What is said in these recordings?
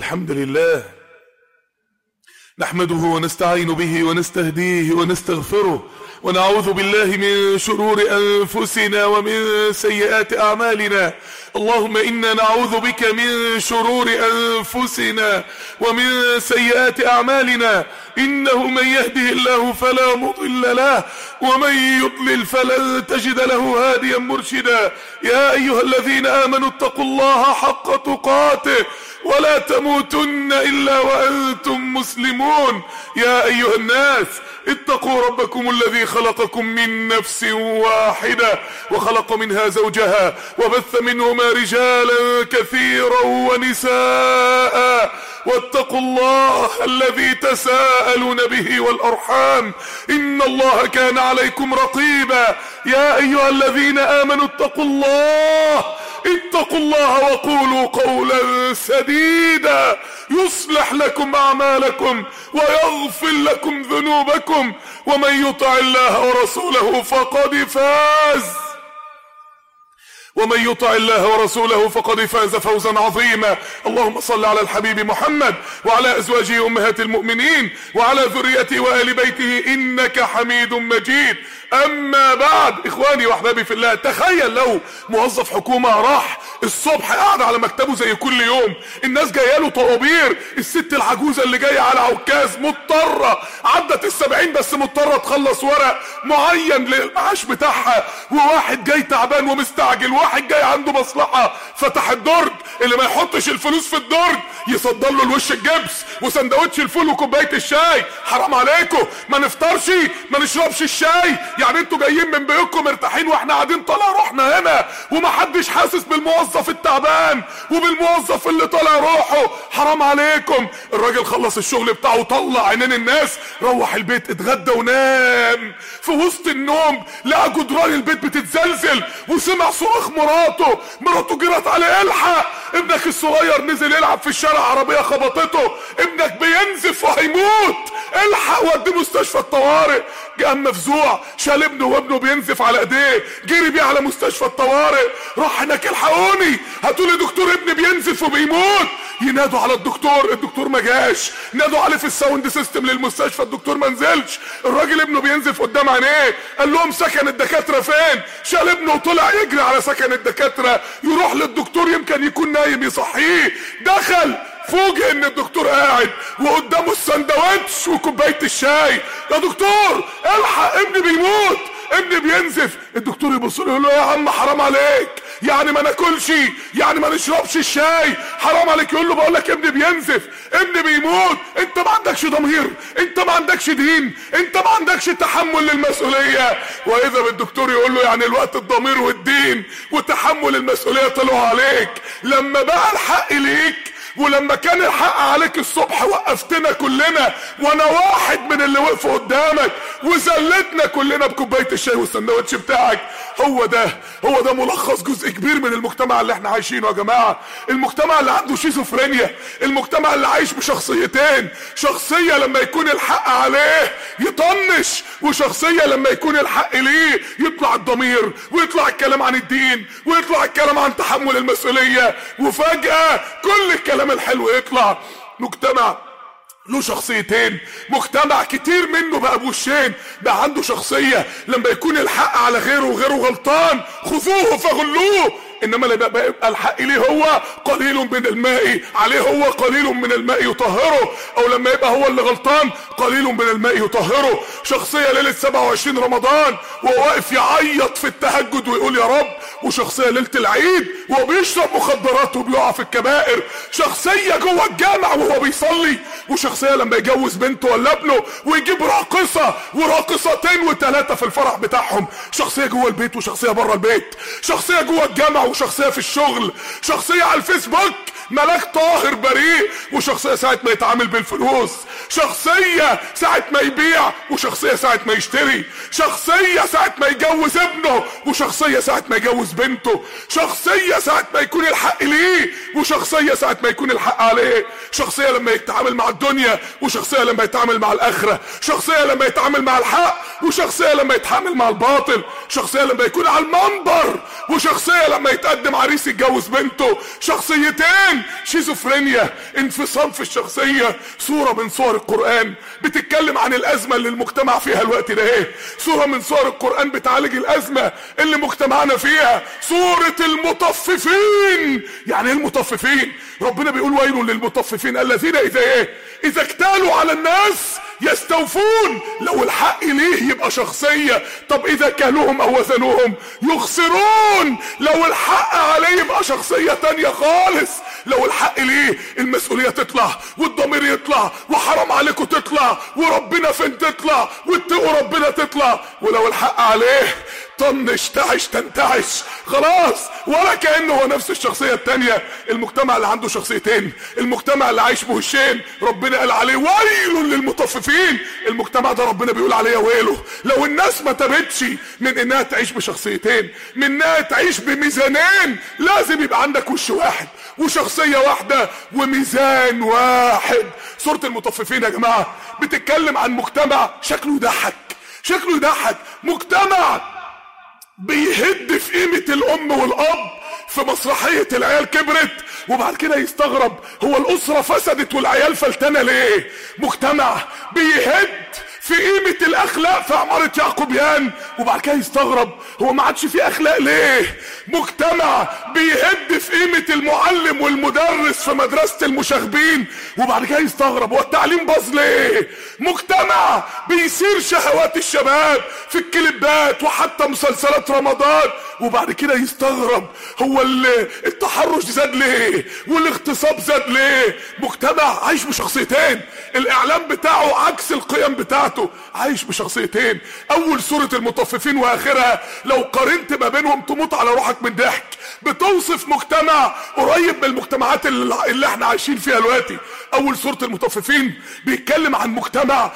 الحمد لله نحمده ونستعين به ونستهديه ونستغفره ونعوذ بالله من شرور أنفسنا ومن سيئات أعمالنا اللهم إنا نعوذ بك من شرور أنفسنا ومن سيئات أعمالنا إنه من يهده الله فلا مضل له ومن يضلل فلن تجد له هاديا مرشدا يا أيها الذين آمنوا اتقوا الله حق تقاته ولا تموتن إلا وأنتم مسلمون يا أيها الناس اتقوا ربكم الذي خلقكم من نفس واحدة وخلق منها زوجها وبث منهما رجالا كثيرا ونساء واتقوا الله الذي تساءلون به والأرحام إن الله كان عليكم رقيبا يا أيها الذين آمنوا اتقوا الله اتقوا الله وقولوا قولا سديدا يصلح لكم أعمالكم ويغفر لكم ذنوبكم ومن يطع الله ورسوله فقد فاز ومن يطع الله ورسوله فقد فاز فوزا عظيما اللهم صل على الحبيب محمد وعلى ازواجه امهات المؤمنين وعلى ذريته وال بيته انك حميد مجيد اما بعد اخواني واحبابي في الله تخيل لو موظف حكومه راح الصبح قاعد على مكتبه زي كل يوم الناس جايه له طوابير الست العجوزه اللي جايه على عكاز مضطره عدت السبعين بس مضطره تخلص ورق معين للمعاش بتاعها وواحد جاي تعبان ومستعجل واحد جاي عنده مصلحه فتح الدرج اللي ما يحطش الفلوس في الدرج يصدر له الوش الجبس وسندوتش الفول وكوبايه الشاي حرام عليكم ما نفطرش ما نشربش الشاي يعني انتوا جايين من بيوتكم مرتاحين واحنا قاعدين طالع روحنا هنا ومحدش حاسس بالموظف التعبان وبالموظف اللي طالع روحه حرام عليكم الراجل خلص الشغل بتاعه وطلع عينين الناس روح البيت اتغدى ونام في وسط النوم لقى جدران البيت بتتزلزل وسمع صراخ مراته مراته جرت عليه الحق ابنك الصغير نزل يلعب في الشارع عربية خبطته ابنك بينزف وهيموت الحق وديه مستشفى الطوارئ قام مفزوع شال ابنه وابنه بينزف على ايديه جري بيه على مستشفى الطوارئ راح هناك الحقوني هاتوا لي دكتور ابني بينزف وبيموت ينادوا على الدكتور الدكتور ما جاش نادوا عليه في الساوند سيستم للمستشفى الدكتور ما نزلش الراجل ابنه بينزف قدام عينيه قال لهم سكن الدكاتره فين شال ابنه وطلع يجري على سكن الدكاتره يروح للدكتور يمكن يكون نايم يصحيه دخل فوجئ ان الدكتور قاعد وقدامه السندوتش وكوبايه الشاي يا دكتور الحق ابني بيموت ابني بينزف الدكتور يبص له يقول له يا عم حرام عليك يعني ما ناكلش يعني ما نشربش الشاي حرام عليك يقول له بقول لك ابني بينزف ابني بيموت انت ما عندكش ضمير انت ما عندكش دين انت ما عندكش تحمل للمسؤوليه واذا بالدكتور يقول له يعني الوقت الضمير والدين وتحمل المسؤوليه طلعوا عليك لما بقى الحق ليك ولما كان الحق عليك الصبح وقفتنا كلنا وانا واحد من اللي وقفوا قدامك وذلتنا كلنا بكوبايه الشاي والسندوتش بتاعك هو ده هو ده ملخص جزء كبير من المجتمع اللي احنا عايشينه يا جماعه المجتمع اللي عنده شيزوفرينيا المجتمع اللي عايش بشخصيتين شخصيه لما يكون الحق عليه يطنش وشخصيه لما يكون الحق ليه يطلع الضمير ويطلع الكلام عن الدين ويطلع الكلام عن تحمل المسؤوليه وفجاه كل الكلام الحلو يطلع مجتمع له شخصيتين مجتمع كتير منه بقى بوشين بقى عنده شخصية لما يكون الحق على غيره وغيره غلطان خذوه فغلوه انما لما يبقى الحق ليه هو قليل من الماء عليه هو قليل من الماء يطهره او لما يبقى هو اللي غلطان قليل من الماء يطهره شخصية ليلة 27 رمضان وهو واقف يعيط في التهجد ويقول يا رب وشخصية ليلة العيد وهو بيشرب مخدرات وبيقع في الكبائر شخصية جوه الجامع وهو بيصلي وشخصية لما يجوز بنته ولا ابنه ويجيب راقصة وراقصتين وثلاثة في الفرح بتاعهم شخصية جوه البيت وشخصية بره البيت شخصية جوه الجامع وشخصية في الشغل شخصية على الفيسبوك ملاك طاهر بريء وشخصية ساعة ما يتعامل بالفلوس شخصية ساعة ما يبيع وشخصية ساعة ما يشتري شخصية ساعة ما يجوز ابنه وشخصية ساعة ما يجوز بنته شخصية ساعة ما يكون الحق ليه وشخصية ساعة ما يكون الحق عليه شخصية لما يتعامل مع الدنيا وشخصية لما يتعامل مع الآخرة شخصية لما يتعامل مع الحق وشخصية لما يتعامل مع الباطل شخصية لما يكون على المنبر وشخصية لما يتقدم عريس يتجوز بنته شخصيتين اتنين شيزوفرينيا انفصام في الشخصية سورة من سور القرآن بتتكلم عن الازمة اللي المجتمع فيها الوقت ده ايه سورة من سور القرآن بتعالج الازمة اللي مجتمعنا فيها سورة المطففين يعني ايه المطففين ربنا بيقول ويل للمطففين الذين اذا ايه اذا اكتالوا على الناس يستوفون لو الحق ليه يبقى شخصية طب اذا كالوهم او وزنوهم يخسرون لو الحق عليه يبقى شخصية تانية خالص لو الحق ليه المسؤولية تطلع والضمير يطلع وحرام عليكم تطلع وربنا فين تطلع واتقوا ربنا تطلع ولو الحق عليه طنش تعش تنتعش خلاص ولا كانه هو نفس الشخصيه التانيه المجتمع اللي عنده شخصيتين المجتمع اللي عايش بوشين ربنا قال عليه ويل للمطففين المجتمع ده ربنا بيقول عليه ويله لو الناس ما تابتش من انها تعيش بشخصيتين من انها تعيش بميزانين لازم يبقى عندك وش واحد وشخصيه واحده وميزان واحد سوره المطففين يا جماعه بتتكلم عن مجتمع شكله يضحك شكله يضحك مجتمع بيهد في قيمة الأم والأب في مسرحية العيال كبرت وبعد كده يستغرب هو الأسرة فسدت والعيال فلتانة ليه مجتمع بيهد في قيمة الأخلاق في عمارة يعقوبيان وبعد كده يستغرب هو ما عادش في أخلاق ليه مجتمع بيهد في قيمة المعلم والمدرس في مدرسة المشاغبين وبعد كده يستغرب هو التعليم باظ ليه مجتمع بيثير شهوات الشباب في الكليبات وحتى مسلسلات رمضان وبعد كده يستغرب هو التحرش زاد ليه والاغتصاب زاد ليه مجتمع عايش بشخصيتين الاعلام بتاعه عكس القيم بتاعته عايش بشخصيتين اول سورة المطففين واخرها لو قارنت ما بينهم تموت على روحك من ضحك بتوصف مجتمع قريب من المجتمعات اللي, اللي احنا عايشين فيها دلوقتي اول سورة المطففين بيتكلم عن مجتمع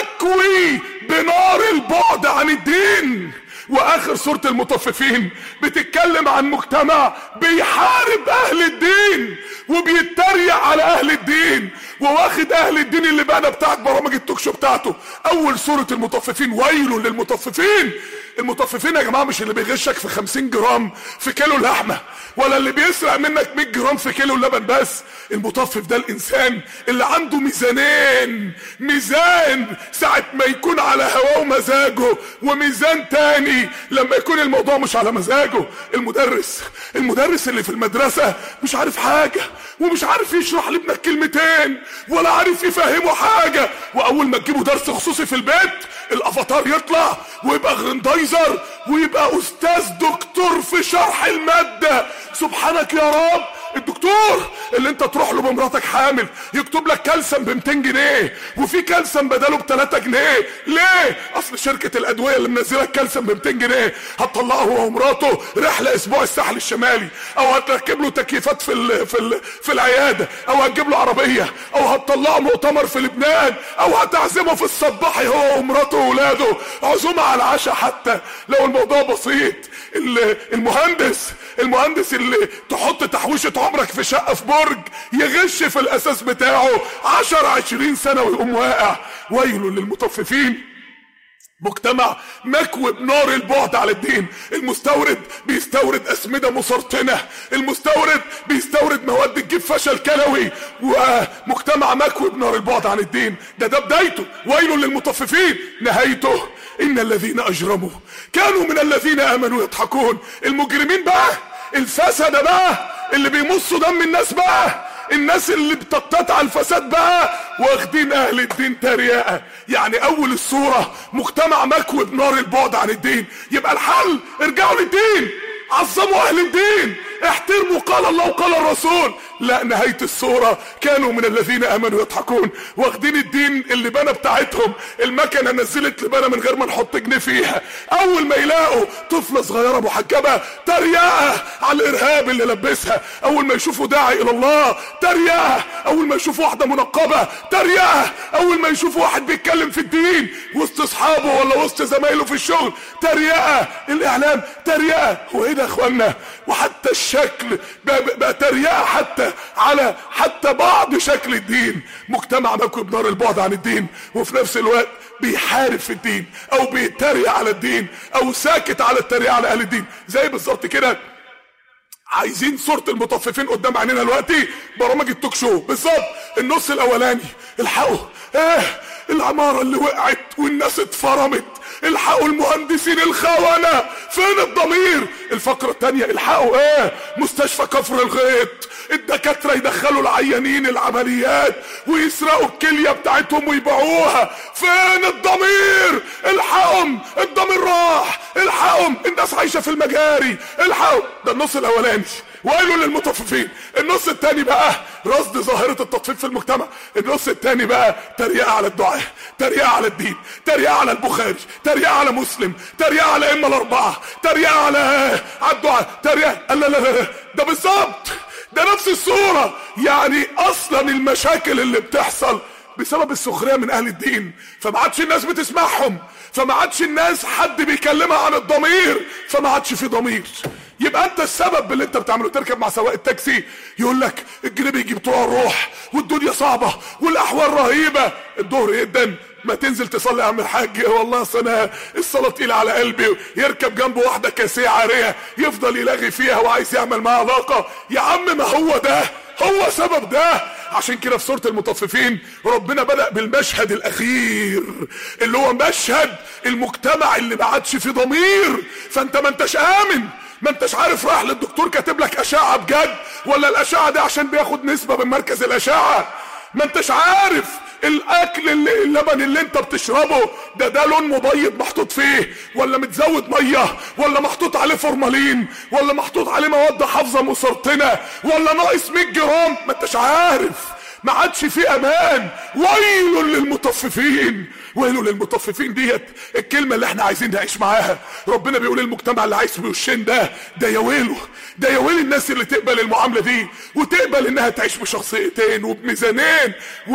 مكوي بنار البعد عن الدين واخر سورة المطففين بتتكلم عن مجتمع بيحارب اهل الدين وبيتريق على اهل الدين وواخد اهل الدين اللي بقى بتاعت برامج التوك شو بتاعته اول سورة المطففين ويل للمطففين المطففين يا جماعة مش اللي بيغشك في 50 جرام في كيلو لحمة ولا اللي بيسرق منك 100 جرام في كيلو لبن بس المطفف ده الانسان اللي عنده ميزانين ميزان ساعة ما يكون على هواه ومزاجه وميزان تاني لما يكون الموضوع مش على مزاجه المدرس المدرس اللي في المدرسة مش عارف حاجة ومش عارف يشرح لابنك كلمتين ولا عارف يفهمه حاجة واول ما تجيبه درس خصوصي في البيت الافاتار يطلع ويبقى غرندايزر ويبقى استاذ دكتور في شرح المادة سبحانك يا رب الدكتور اللي انت تروح له بمراتك حامل يكتب لك كالسيوم ب 200 جنيه وفي كالسيوم بداله ب 3 جنيه ليه اصل شركه الادويه اللي منزله الكالسيوم ب 200 جنيه هتطلعه هو ومراته رحله اسبوع الساحل الشمالي او هتركب له تكييفات في ال في ال في العياده او هتجيب له عربيه او هتطلعه مؤتمر في لبنان او هتعزمه في الصباحي هو ومراته واولاده عزومه على العشاء حتى لو الموضوع بسيط المهندس المهندس اللي تحط تحويشة عمرك في شقة في برج يغش في الاساس بتاعه عشر عشرين سنة ويقوم واقع ويل للمطففين مجتمع مكوي بنار البعد على الدين المستورد بيستورد اسمدة مسرطنة المستورد بيستورد مواد تجيب فشل كلوي ومجتمع مكوي بنار البعد عن الدين ده ده بدايته ويل للمطففين نهايته ان الذين اجرموا كانوا من الذين امنوا يضحكون المجرمين بقى الفسد بقى اللي بيمصوا دم الناس بقى الناس اللي بتقتطع الفساد بقى واخدين اهل الدين تريقه يعني اول الصوره مجتمع مكوي بنار البعد عن الدين يبقى الحل ارجعوا للدين عظموا اهل الدين احترموا قال الله وقال الرسول لا نهاية الصورة كانوا من الذين امنوا يضحكون واخدين الدين اللي بنا بتاعتهم المكنة نزلت لبنا من غير ما نحط جنيه فيها اول ما يلاقوا طفلة صغيرة محجبة تريقة على الارهاب اللي لبسها اول ما يشوفوا داعي الى الله تريقة اول ما يشوفوا واحدة منقبة تريقة اول ما يشوفوا واحد بيتكلم في الدين وسط اصحابه ولا وسط زمايله في الشغل تريقة الاعلام تريقة هو ايه ده يا اخوانا وحتى الشكل بقى, بقى تريقة حتى على حتى بعض شكل الدين مجتمع مكوي بنار البعد عن الدين وفي نفس الوقت بيحارب في الدين او بيتريق على الدين او ساكت على التريقة على اهل الدين زي بالظبط كده عايزين صورة المطففين قدام عينينا دلوقتي برامج التوك شو بالظبط النص الاولاني الحقوا ايه العمارة اللي وقعت والناس اتفرمت الحقوا المهندسين الخونة فين الضمير الفقرة التانية الحقوا ايه مستشفى كفر الغيط الدكاترة يدخلوا العيانين العمليات ويسرقوا الكلية بتاعتهم ويبيعوها فين الضمير الحقهم الضمير راح الحقهم الناس عايشة في المجاري الحقوا ده النص الاولاني وقالوا للمطففين النص التاني بقى رصد ظاهرة التطفيف في المجتمع النص التاني بقى تريقة على الدعاء تريقة على الدين تريقة على البخاري تريقة على مسلم تريقة على إما الأربعة تريقة على على الدعاء تريقة لا لا لا ده بالظبط ده نفس الصورة يعني أصلا المشاكل اللي بتحصل بسبب السخرية من أهل الدين فما عادش الناس بتسمعهم فما عادش الناس حد بيكلمها عن الضمير فما عادش في ضمير يبقى انت السبب باللي انت بتعمله تركب مع سواق التاكسي يقول لك الجنيه بيجي بتوع الروح والدنيا صعبه والاحوال رهيبه الظهر جدا ما تنزل تصلي يا عم الحاج والله اصل انا الصلاه تقيله على قلبي يركب جنبه واحده كاسيه عاريه يفضل يلاغي فيها وعايز يعمل معاها علاقه يا عم ما هو ده هو سبب ده عشان كده في سوره المطففين ربنا بدأ بالمشهد الاخير اللي هو مشهد المجتمع اللي ما عادش فيه ضمير فانت ما انتش امن ما انتش عارف راح للدكتور كاتب لك اشعه بجد ولا الاشعه دي عشان بياخد نسبه من مركز الاشعه ما انتش عارف الاكل اللي اللبن اللي انت بتشربه ده ده لون مبيض محطوط فيه ولا متزود ميه ولا محطوط عليه فورمالين ولا محطوط عليه مواد حافظه مسرطنه ولا ناقص 100 جرام ما انتش عارف ما عادش في امان ويل للمطففين ويل للمطففين ديت الكلمه اللي احنا عايزين نعيش معاها ربنا بيقول المجتمع اللي عايش بوشين ده ده يا ويله ده يا ويل الناس اللي تقبل المعامله دي وتقبل انها تعيش بشخصيتين وبميزانين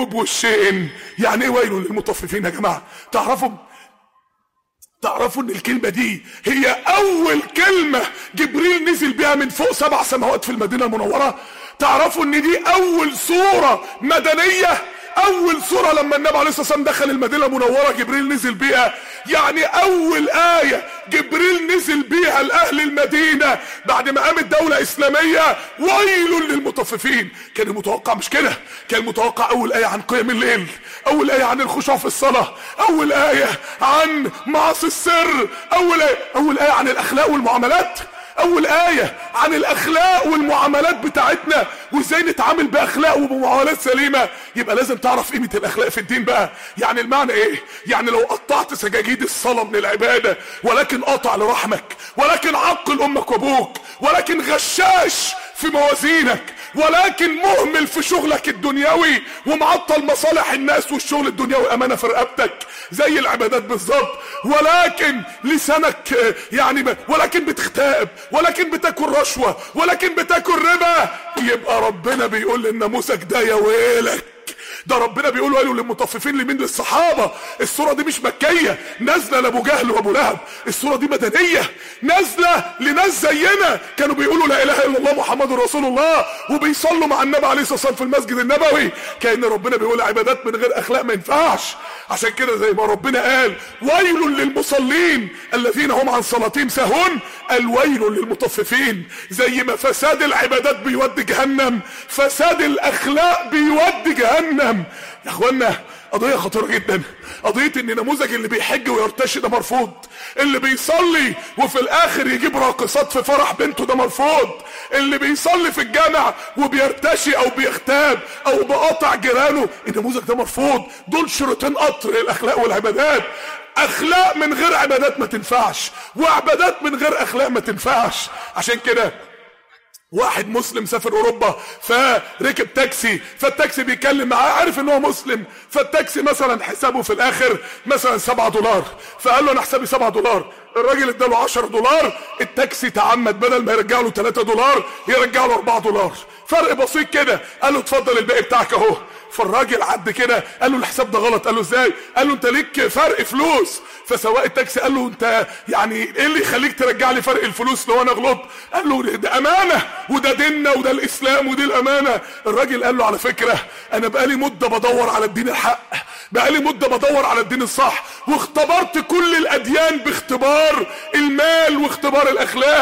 وبوشين يعني ايه ويل للمطففين يا جماعه تعرفوا تعرفوا ان الكلمة دي هي اول كلمة جبريل نزل بيها من فوق سبع سماوات في المدينة المنورة تعرفوا ان دي اول سورة مدنية اول سورة لما النبي عليه الصلاة والسلام دخل المدينة المنورة جبريل نزل بيها يعني اول آية جبريل نزل بيها لاهل المدينة بعد ما قامت دولة اسلامية ويل للمطففين كان المتوقع مش كده كان المتوقع اول آية عن قيام الليل اول آية عن الخشوع في الصلاة اول آية عن معاصي السر اول آية اول آية عن الاخلاق والمعاملات اول آية عن الاخلاق والمعاملات بتاعتنا وازاي نتعامل باخلاق وبمعاملات سليمة يبقى لازم تعرف قيمة الاخلاق في الدين بقى يعني المعنى ايه يعني لو قطعت سجاجيد الصلاة من العبادة ولكن قطع لرحمك ولكن عقل امك وابوك ولكن غشاش في موازينك ولكن مهمل في شغلك الدنيوي ومعطل مصالح الناس والشغل الدنيوي امانه في رقبتك زي العبادات بالظبط ولكن لسانك يعني ب... ولكن بتختاب ولكن بتاكل رشوه ولكن بتاكل ربا يبقى ربنا بيقول للناموسك ده يا ويلك ده ربنا بيقول ويل للمطففين لمين للصحابة السورة دي مش مكية نازلة لأبو جهل وأبو لهب السورة دي مدنية نازلة لناس زينا كانوا بيقولوا لا إله إلا الله محمد رسول الله وبيصلوا مع النبي عليه الصلاة والسلام في المسجد النبوي كأن ربنا بيقول عبادات من غير أخلاق ما ينفعش عشان كده زي ما ربنا قال ويل للمصلين الذين هم عن صلاتهم ساهون الويل للمطففين زي ما فساد العبادات بيودي جهنم فساد الأخلاق بيودي جهنم يا اخوانا قضية خطيرة جدا قضية ان نموذج اللي بيحج ويرتشي ده مرفوض اللي بيصلي وفي الاخر يجيب راقصات في فرح بنته ده مرفوض اللي بيصلي في الجامع وبيرتشي او بيغتاب او بقاطع جيرانه النموذج ده مرفوض دول شريطين قطر الاخلاق والعبادات اخلاق من غير عبادات ما تنفعش وعبادات من غير اخلاق ما تنفعش عشان كده واحد مسلم سافر اوروبا فركب تاكسي فالتاكسي بيتكلم معاه عارف ان هو مسلم فالتاكسي مثلا حسابه في الاخر مثلا 7 دولار فقال له انا حسابي 7 دولار الراجل اداله 10 دولار التاكسي تعمد بدل ما يرجع له 3 دولار يرجع له 4 دولار فرق بسيط كده قال له اتفضل الباقي بتاعك اهو فالراجل عد كده قال له الحساب ده غلط قال له ازاي قال له انت ليك فرق فلوس فسواق التاكسي قال له انت يعني ايه اللي يخليك ترجع لي فرق الفلوس لو انا غلطت قال له ده امانه وده ديننا وده الاسلام ودي الامانه الراجل قال له على فكره انا بقالي مده بدور على الدين الحق بقالي مده بدور على الدين الصح واختبرت كل الاديان باختبار المال واختبار الاخلاق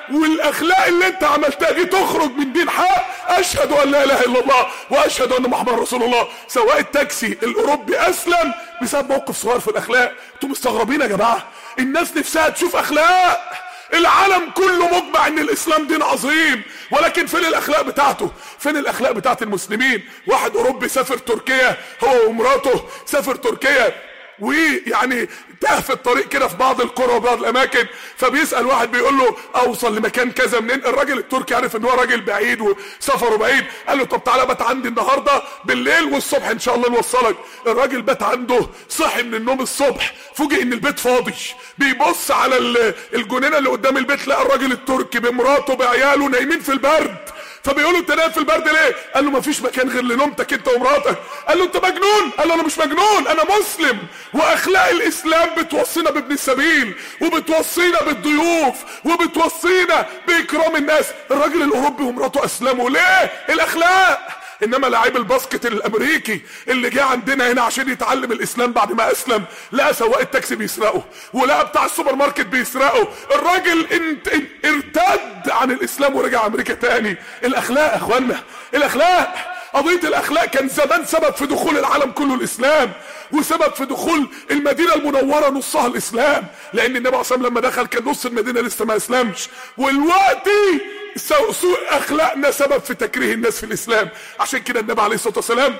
والاخلاق اللي انت عملتها دي تخرج من دين حق اشهد ان لا اله الا الله واشهد ان محمد رسول الله سواء التاكسي الاوروبي اسلم بسبب موقف صغير في الاخلاق انتوا مستغربين يا جماعه الناس نفسها تشوف اخلاق العالم كله مجمع ان الاسلام دين عظيم ولكن فين الاخلاق بتاعته فين الاخلاق بتاعت المسلمين واحد اوروبي سافر تركيا هو ومراته سافر تركيا ويعني تاه في الطريق كده في بعض القرى وبعض الاماكن فبيسال واحد بيقول له اوصل لمكان كذا منين الراجل التركي عارف ان هو راجل بعيد وسفره بعيد قال له طب تعالى بات عندي النهارده بالليل والصبح ان شاء الله نوصلك الراجل بات عنده صحي من النوم الصبح فوجئ ان البيت فاضي بيبص على الجنينه اللي قدام البيت لقى الراجل التركي بمراته بعياله نايمين في البرد فبيقول له انت نايم في البرد ليه؟ قال له مفيش مكان غير لنومتك انت ومراتك قال له انت مجنون؟ قال له انا مش مجنون انا مسلم واخلاق الاسلام بتوصينا بابن السبيل وبتوصينا بالضيوف وبتوصينا باكرام الناس الراجل الاوروبي ومراته اسلموا ليه؟ الاخلاق انما لعيب الباسكت الامريكي اللي جه عندنا هنا عشان يتعلم الاسلام بعد ما اسلم لقى سواق التاكسي بيسرقه ولقى بتاع السوبر ماركت بيسرقه الراجل انت ارتد عن الاسلام ورجع امريكا تاني الاخلاق يا اخوانا الاخلاق قضية الاخلاق كان زمان سبب في دخول العالم كله الاسلام وسبب في دخول المدينة المنورة نصها الاسلام لان النبي عليه الصلاة لما دخل كان نص المدينة لسه ما اسلمش والوقتي سوء اخلاقنا سبب في تكريه الناس في الاسلام عشان كده النبي عليه الصلاه والسلام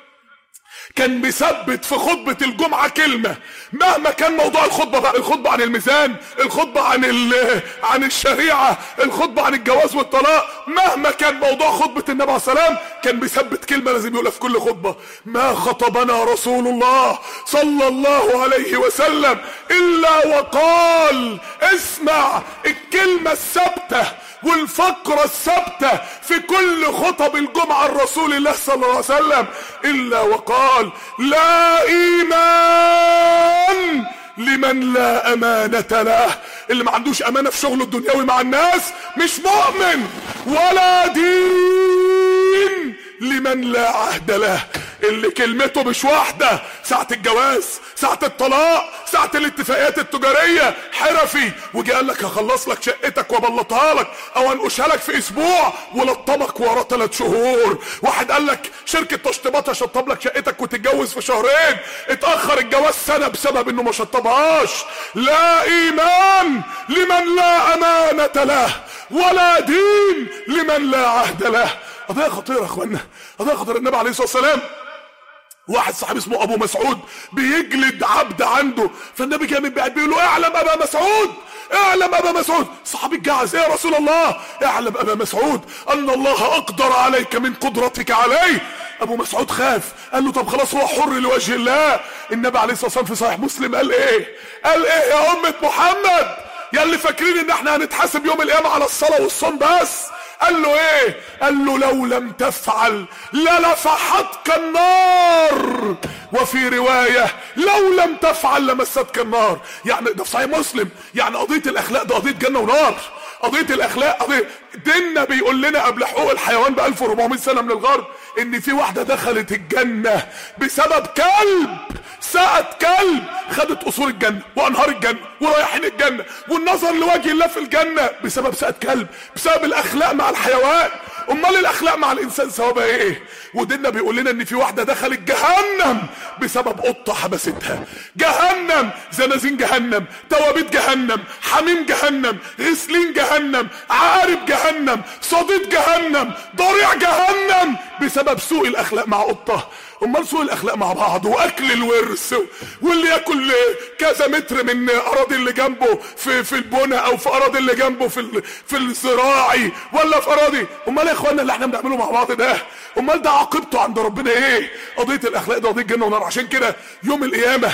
كان مثبت في خطبة الجمعة كلمة مهما كان موضوع الخطبة بقى الخطبة عن الميزان الخطبة عن عن الشريعة الخطبة عن الجواز والطلاق مهما كان موضوع خطبة النبي عليه السلام كان بيثبت كلمة لازم يقولها في كل خطبة ما خطبنا رسول الله صلى الله عليه وسلم إلا وقال اسمع الكلمة الثابتة والفقرة الثابتة في كل خطب الجمعة الرسول الله صلى الله عليه وسلم إلا وقال لا إيمان لمن لا أمانة له اللي ما عندوش أمانة في شغله الدنيوي مع الناس مش مؤمن ولا دين لمن لا عهد له اللي كلمته مش واحدة ساعة الجواز ساعة الطلاق ساعة الاتفاقيات التجارية حرفي وجي قال لك هخلص لك شقتك وابلطها لك او انقشها لك في اسبوع ولطمك ورا ثلاث شهور واحد قال لك شركة تشطيبات هشطب لك شقتك وتتجوز في شهرين اتأخر الجواز سنة بسبب انه ما شطبهاش لا ايمان لمن لا امانة له ولا دين لمن لا عهد له قضية خطيرة يا اخوانا قضية خطيرة النبي عليه الصلاة والسلام واحد صاحب اسمه ابو مسعود بيجلد عبد عنده فالنبي جاي من بعيد بيقول له اعلم ابا مسعود اعلم ابا مسعود صحابي الجعز يا رسول الله اعلم ابا مسعود ان الله اقدر عليك من قدرتك عليه ابو مسعود خاف قال له طب خلاص هو حر لوجه الله النبي عليه الصلاه والسلام في صحيح مسلم قال ايه قال ايه يا امه محمد يا اللي فاكرين ان احنا هنتحاسب يوم القيامه على الصلاه والصوم بس قال له ايه قال له لو لم تفعل للفحتك النار وفي رواية لو لم تفعل لمستك النار يعني ده في صحيح مسلم يعني قضية الاخلاق ده قضية جنة ونار قضية الاخلاق قضية ديننا بيقول لنا قبل حقوق الحيوان ب 1400 سنة من الغرب ان في واحدة دخلت الجنة بسبب كلب ساعة كلب خدت اصول الجنة وانهار الجنة ورايحين الجنة والنظر لوجه الله في الجنة بسبب ساعة كلب بسبب الاخلاق مع الحيوان امال الاخلاق مع الانسان ثوابها ايه وديننا بيقول لنا ان في واحده دخلت جهنم بسبب قطه حبستها جهنم زنازين جهنم توابيت جهنم حميم جهنم غسلين جهنم عقارب جهنم صديد جهنم ضريع جهنم بسبب سوء الاخلاق مع قطه امال سوء الاخلاق مع بعض واكل الورث واللي ياكل كذا متر من اراضي اللي جنبه في في البنى او في اراضي اللي جنبه في في الزراعي ولا في اراضي امال يا اخوانا اللي احنا بنعمله مع بعض ده امال ده عاقبته عند ربنا ايه قضيه الاخلاق ده قضيه جنه ونار عشان كده يوم القيامه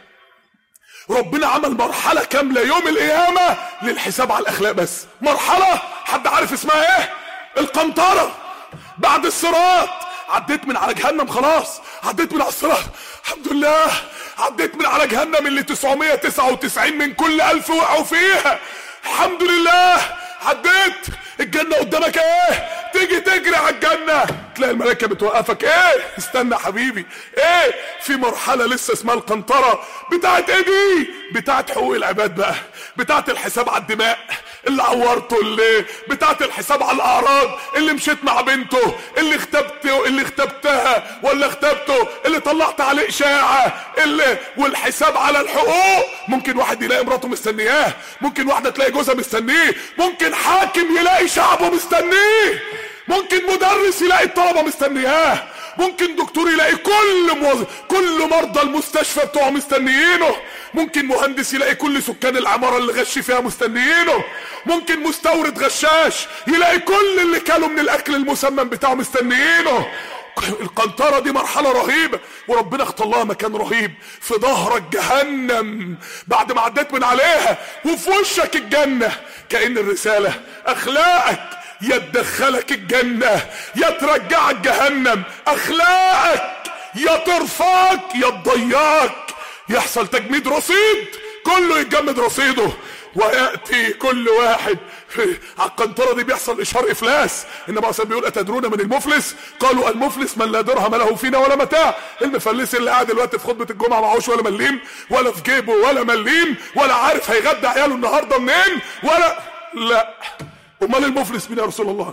ربنا عمل مرحله كامله يوم القيامه للحساب على الاخلاق بس مرحله حد عارف اسمها ايه القنطره بعد الصراط عديت من على جهنم خلاص عديت من على الصراط الحمد لله عديت من على جهنم اللي 999 من كل ألف وقعوا فيها الحمد لله عديت الجنة قدامك ايه تيجي تجري على الجنة تلاقي الملائكة بتوقفك ايه استنى يا حبيبي ايه في مرحلة لسه اسمها القنطرة بتاعت ايه دي بتاعت حقوق العباد بقى بتاعت الحساب على الدماء اللي عورته اللي بتاعت الحساب على الاعراض اللي مشيت مع بنته اللي اختبته اللي اختبتها ولا اختبته اللي طلعت عليه اشاعه اللي والحساب على الحقوق ممكن واحد يلاقي مراته مستنياه ممكن واحده تلاقي جوزها مستنيه ممكن حاكم يلاقي شعبه مستنيه ممكن مدرس يلاقي الطلبه مستنياه ممكن دكتور يلاقي كل موظف كل مرضى المستشفى بتوعه مستنيينه ممكن مهندس يلاقي كل سكان العمارة اللي غش فيها مستنيينه ممكن مستورد غشاش يلاقي كل اللي كانوا من الاكل المسمم بتاعه مستنيينه القنطرة دي مرحلة رهيبة وربنا اختار لها مكان رهيب في ظهرك جهنم بعد ما عديت من عليها وفي وشك الجنة كأن الرسالة اخلاقك يا تدخلك الجنة يا ترجعك جهنم اخلاقك يا ترفعك يا تضيعك يحصل تجميد رصيد كله يتجمد رصيده وياتي كل واحد على القنطره دي بيحصل اشهار افلاس انما اصلا بيقول اتدرون من المفلس قالوا المفلس من لا درهم له فينا ولا متاع المفلس اللي قاعد دلوقتي في خطبه الجمعه معهوش ولا مليم ولا في جيبه ولا مليم ولا عارف هيغدى عياله النهارده منين ولا لا امال المفلس مين يا رسول الله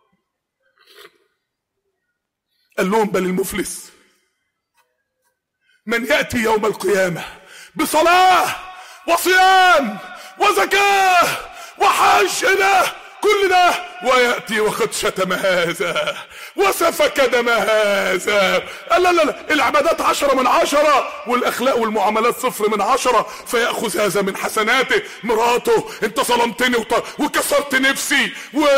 قال لهم بل المفلس من ياتي يوم القيامه بصلاه وصيام وزكاه وحج ده كل ده وياتي وقد شتم هذا وسفك دم هذا لا لا لا العبادات عشرة من عشرة والاخلاق والمعاملات صفر من عشرة فيأخذ هذا من حسناته مراته انت ظلمتني وط... وكسرت نفسي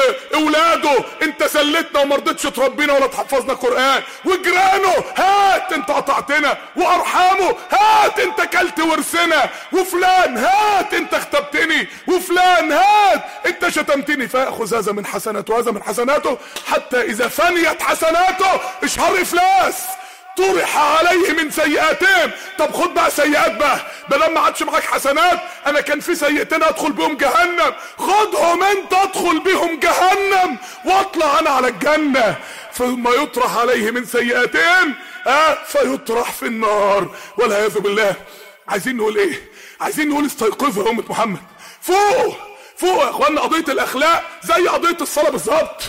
واولاده انت سلتنا وما رضيتش تربينا ولا تحفظنا قرآن وجيرانه هات انت قطعتنا وارحامه هات انت كلت ورثنا وفلان هات انت اختبتني وفلان هات انت شتمتني فيأخذ هذا من حسناته وهذا من حسناته حتى اذا فنيت حسناته اشهر افلاس طرح عليه من سيئاتهم طب خد بقى سيئات بقى بدل ما عادش معاك حسنات انا كان في سيئتين ادخل بيهم جهنم خدهم انت ادخل بيهم جهنم واطلع انا على الجنة ثم يطرح عليه من سيئاتهم اه فيطرح في النار والعياذ بالله عايزين نقول ايه عايزين نقول استيقظوا يا امة محمد فوق فوق يا اخوانا قضية الاخلاق زي قضية الصلاة بالظبط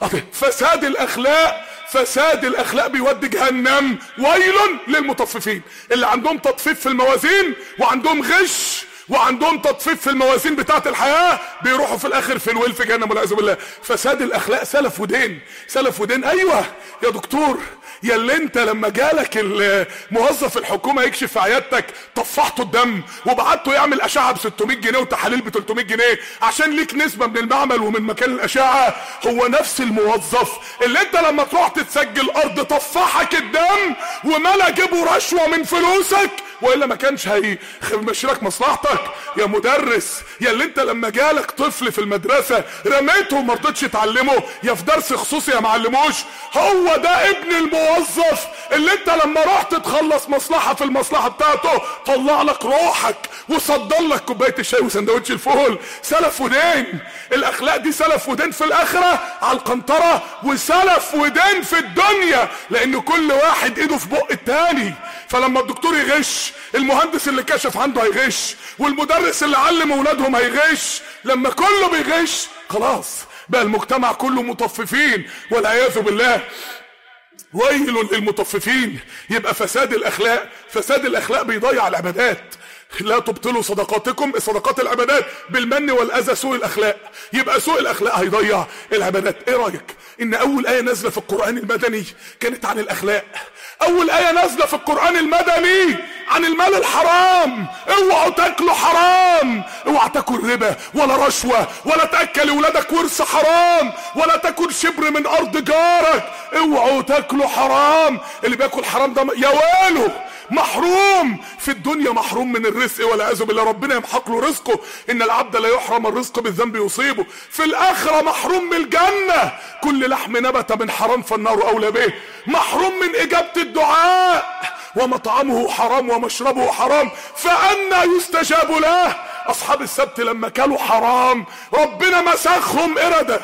فساد الاخلاق فساد الاخلاق بيودي جهنم ويل للمطففين اللي عندهم تطفيف في الموازين وعندهم غش وعندهم تطفيف في الموازين بتاعه الحياه بيروحوا في الاخر في الويل في جهنم والعياذ بالله فساد الاخلاق سلف ودين سلف ودين ايوه يا دكتور يا اللي انت لما جالك الموظف الحكومه يكشف في عيادتك طفحته الدم وبعته يعمل اشعه ب 600 جنيه وتحاليل ب 300 جنيه عشان ليك نسبه من المعمل ومن مكان الاشعه هو نفس الموظف اللي انت لما تروح تتسجل ارض طفحك الدم وملا جيبه رشوه من فلوسك والا ما كانش هيمشي لك مصلحتك يا مدرس يا اللي انت لما جالك طفل في المدرسه رميته وما رضيتش تعلمه يا في درس خصوصي يا معلموش هو ده ابن الموظف اللي انت لما رحت تخلص مصلحه في المصلحه بتاعته طلع لك روحك وصدر لك كوبايه الشاي وسندوتش الفول سلف ودين الاخلاق دي سلف ودين في الاخره على القنطره وسلف ودين في الدنيا لان كل واحد ايده في بق التاني فلما الدكتور يغش المهندس اللي كشف عنده هيغش والمدرس اللي علم اولادهم هيغش لما كله بيغش خلاص بقى المجتمع كله مطففين والعياذ بالله ويل للمطففين يبقى فساد الاخلاق فساد الاخلاق بيضيع العبادات لا تبطلوا صدقاتكم صدقات العبادات بالمن والاذى سوء الاخلاق يبقى سوء الاخلاق هيضيع العبادات ايه رايك ان اول ايه نازله في القران المدني كانت عن الاخلاق اول ايه نازله في القران المدني عن المال الحرام اوعوا تاكلوا حرام اوعى تاكل ربا ولا رشوه ولا تاكل اولادك ورث حرام ولا تاكل شبر من ارض جارك اوعوا تاكلوا حرام اللي بياكل حرام ده يا ويله محروم في الدنيا محروم من الرزق والعياذ بالله ربنا يمحق له رزقه ان العبد لا يحرم الرزق بالذنب يصيبه في الاخره محروم من الجنه كل لحم نبت من حرام فالنار اولى به محروم من اجابه الدعاء ومطعمه حرام ومشربه حرام فأنا يستجاب له أصحاب السبت لما كلوا حرام ربنا مسخهم إردة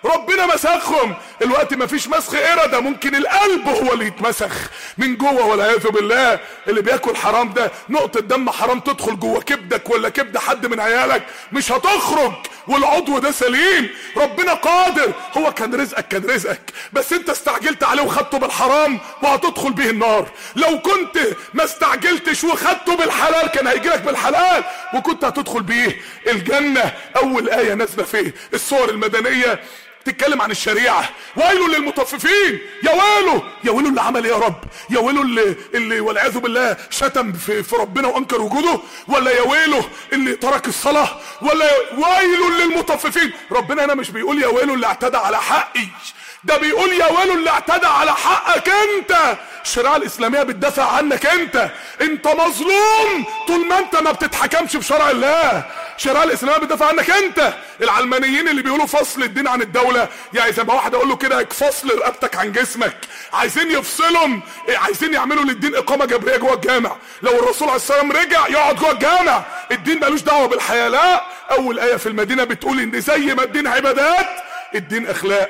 ربنا مسخهم الوقت ما فيش مسخ قردة ممكن القلب هو اللي يتمسخ من جوه والعياذ بالله اللي بياكل حرام ده نقطة دم حرام تدخل جوه كبدك ولا كبد حد من عيالك مش هتخرج والعضو ده سليم ربنا قادر هو كان رزقك كان رزقك بس انت استعجلت عليه وخدته بالحرام وهتدخل به النار لو كنت ما استعجلتش وخدته بالحلال كان هيجيلك بالحلال وكنت هتدخل بيه الجنة اول اية نازلة في الصور المدنية تتكلم عن الشريعة ويل للمطففين يا ويله يا ويله اللي عمل ايه يا رب يا ويله اللي, اللي والعياذ بالله شتم في, في ربنا وانكر وجوده ولا يا ويله اللي ترك الصلاة ولا ويل للمطففين ربنا هنا مش بيقول يا ويله اللي اعتدى على حقي ده بيقول يا ويله اللي اعتدى على حقك انت الشريعة الاسلامية بتدافع عنك انت انت مظلوم طول ما انت ما بتتحكمش بشرع الله الشريعة الاسلامية بتدافع عنك انت العلمانيين اللي بيقولوا فصل الدين عن الدولة يعني زي ما واحد اقول له كده فصل رقبتك عن جسمك عايزين يفصلهم عايزين يعملوا للدين اقامة جبرية جوه الجامع لو الرسول عليه السلام رجع يقعد جوه الجامع الدين ملوش دعوة بالحياة لا اول ايه في المدينة بتقول ان زي ما الدين عبادات الدين اخلاق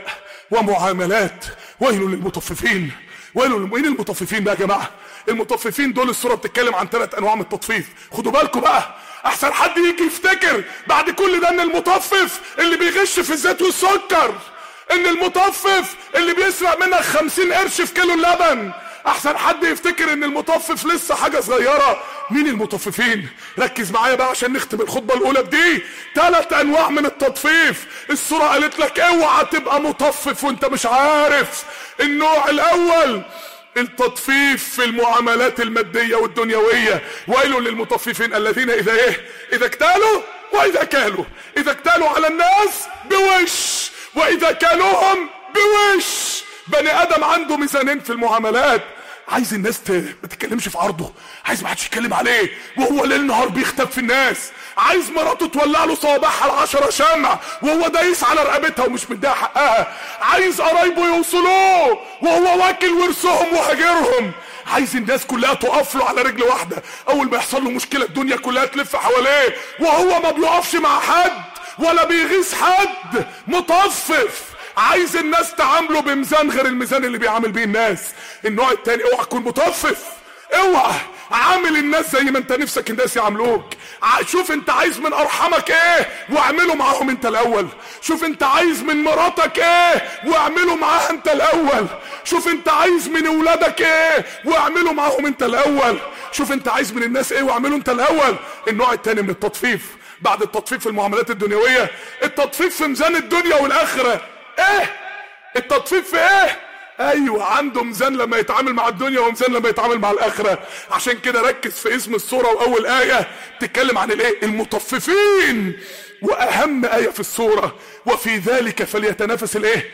ومعاملات ويل للمطففين ويل للمؤمنين المطففين بقى يا جماعه المطففين دول السوره بتتكلم عن ثلاث انواع من التطفيف خدوا بالكم بقى احسن حد يجي يفتكر بعد كل ده ان المطفف اللي بيغش في الزيت والسكر ان المطفف اللي بيسرق منك خمسين قرش في كيلو اللبن احسن حد يفتكر ان المطفف لسه حاجة صغيرة مين المطففين ركز معايا بقى عشان نختم الخطبة الاولى بدي ثلاث انواع من التطفيف الصورة قالت لك اوعى تبقى مطفف وانت مش عارف النوع الاول التطفيف في المعاملات المادية والدنيوية ويل للمطففين الذين اذا ايه اذا اكتالوا واذا كالوا اذا اكتالوا على الناس بوش واذا كالوهم بوش بني ادم عنده ميزانين في المعاملات عايز الناس ت... ما تتكلمش في عرضه عايز ما حدش يتكلم عليه وهو ليل نهار بيختب في الناس عايز مراته تولع له صوابعها العشرة شمع وهو دايس على رقبتها ومش مديها حقها عايز قرايبه يوصلوه وهو واكل ورثهم وهاجرهم عايز الناس كلها تقف له على رجل واحدة اول ما يحصل له مشكلة الدنيا كلها تلف حواليه وهو ما بيقفش مع حد ولا بيغيظ حد مطفف عايز الناس تعامله بميزان غير الميزان اللي بيعامل بيه الناس النوع التاني اوعى تكون مطفف اوعى عامل الناس زي ما انت نفسك الناس يعاملوك شوف انت عايز من ارحمك ايه واعمله معاهم انت الاول شوف انت عايز من مراتك ايه واعمله معاها انت الاول شوف انت عايز من اولادك ايه واعمله معاهم انت الاول شوف انت عايز من الناس ايه واعمله انت الاول النوع التاني من التطفيف بعد التطفيف في المعاملات الدنيوية التطفيف في ميزان الدنيا والاخرة ايه التطفيف في ايه ايوه عنده ميزان لما يتعامل مع الدنيا وميزان لما يتعامل مع الاخره عشان كده ركز في اسم السوره واول ايه تتكلم عن الايه المطففين واهم ايه في السوره وفي ذلك فليتنافس الايه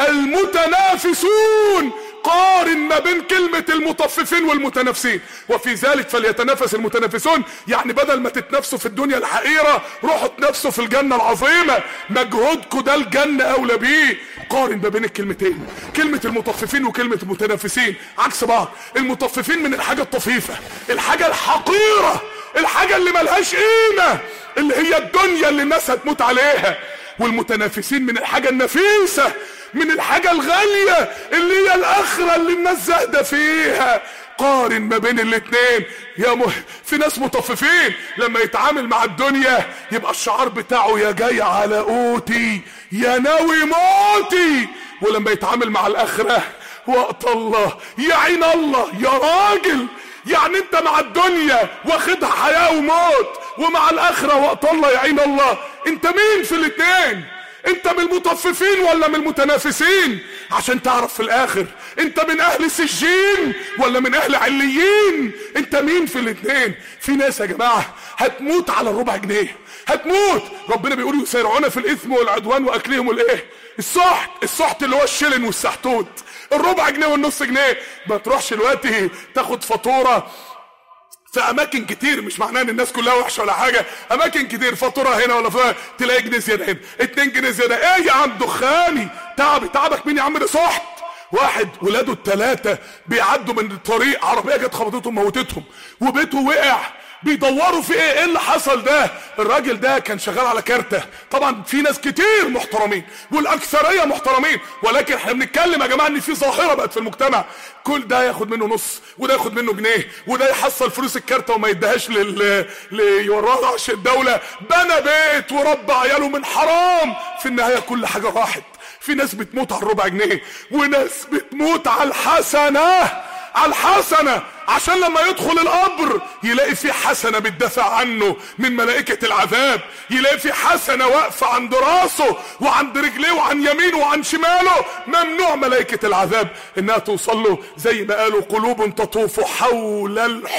المتنافسون قارن ما بين كلمة المطففين والمتنافسين وفي ذلك فليتنافس المتنافسون يعني بدل ما تتنافسوا في الدنيا الحقيرة روحوا تنافسوا في الجنة العظيمة مجهودكم ده الجنة أولى بيه قارن ما بين الكلمتين كلمة المطففين وكلمة المتنافسين عكس بعض المطففين من الحاجة الطفيفة الحاجة الحقيرة الحاجة اللي ملهاش قيمة اللي هي الدنيا اللي الناس هتموت عليها والمتنافسين من الحاجة النفيسة من الحاجة الغالية اللي هي الآخرة اللي الناس زاهدة فيها قارن ما بين الاتنين يا مه... في ناس مطففين لما يتعامل مع الدنيا يبقى الشعار بتاعه يا جاي على قوتي يا ناوي موتي ولما يتعامل مع الآخرة وقت الله يا عين الله يا راجل يعني انت مع الدنيا واخدها حياة وموت ومع الاخرة وقت الله يا عين الله انت مين في الاتنين انت من المطففين ولا من المتنافسين عشان تعرف في الاخر انت من اهل سجين ولا من اهل عليين انت مين في الاتنين في ناس يا جماعة هتموت على الربع جنيه هتموت ربنا بيقول يسارعون في الاثم والعدوان واكلهم الايه السحت السحت اللي هو الشلن والسحتوت الربع جنيه والنص جنيه ما تروحش دلوقتي تاخد فاتوره في اماكن كتير مش معناه ان الناس كلها وحشه ولا حاجه اماكن كتير فاتوره هنا ولا فاتوره تلاقي جنيه زياده هنا اتنين جنيه زياده ايه يا عم دخاني تعبي تعبك مين يا عم ده سحت واحد ولاده التلاتة بيعدوا من الطريق عربية جت خبطتهم موتتهم وبيته وقع بيدوروا في ايه ايه اللي حصل ده الراجل ده كان شغال على كارته طبعا في ناس كتير محترمين والاكثريه محترمين ولكن احنا بنتكلم يا جماعه ان في ظاهره بقت في المجتمع كل ده ياخد منه نص وده ياخد منه جنيه وده يحصل فلوس الكارته وما يديهاش لل ليوراه الدوله بنى بيت وربى عياله من حرام في النهايه كل حاجه راحت في ناس بتموت على الربع جنيه وناس بتموت على الحسنه على الحسنة عشان لما يدخل القبر يلاقي في حسنة بتدافع عنه من ملائكة العذاب يلاقي في حسنة واقفة عند راسه وعند رجليه وعن يمينه وعن شماله ممنوع ملائكة العذاب انها توصل له زي ما قالوا قلوب تطوف حول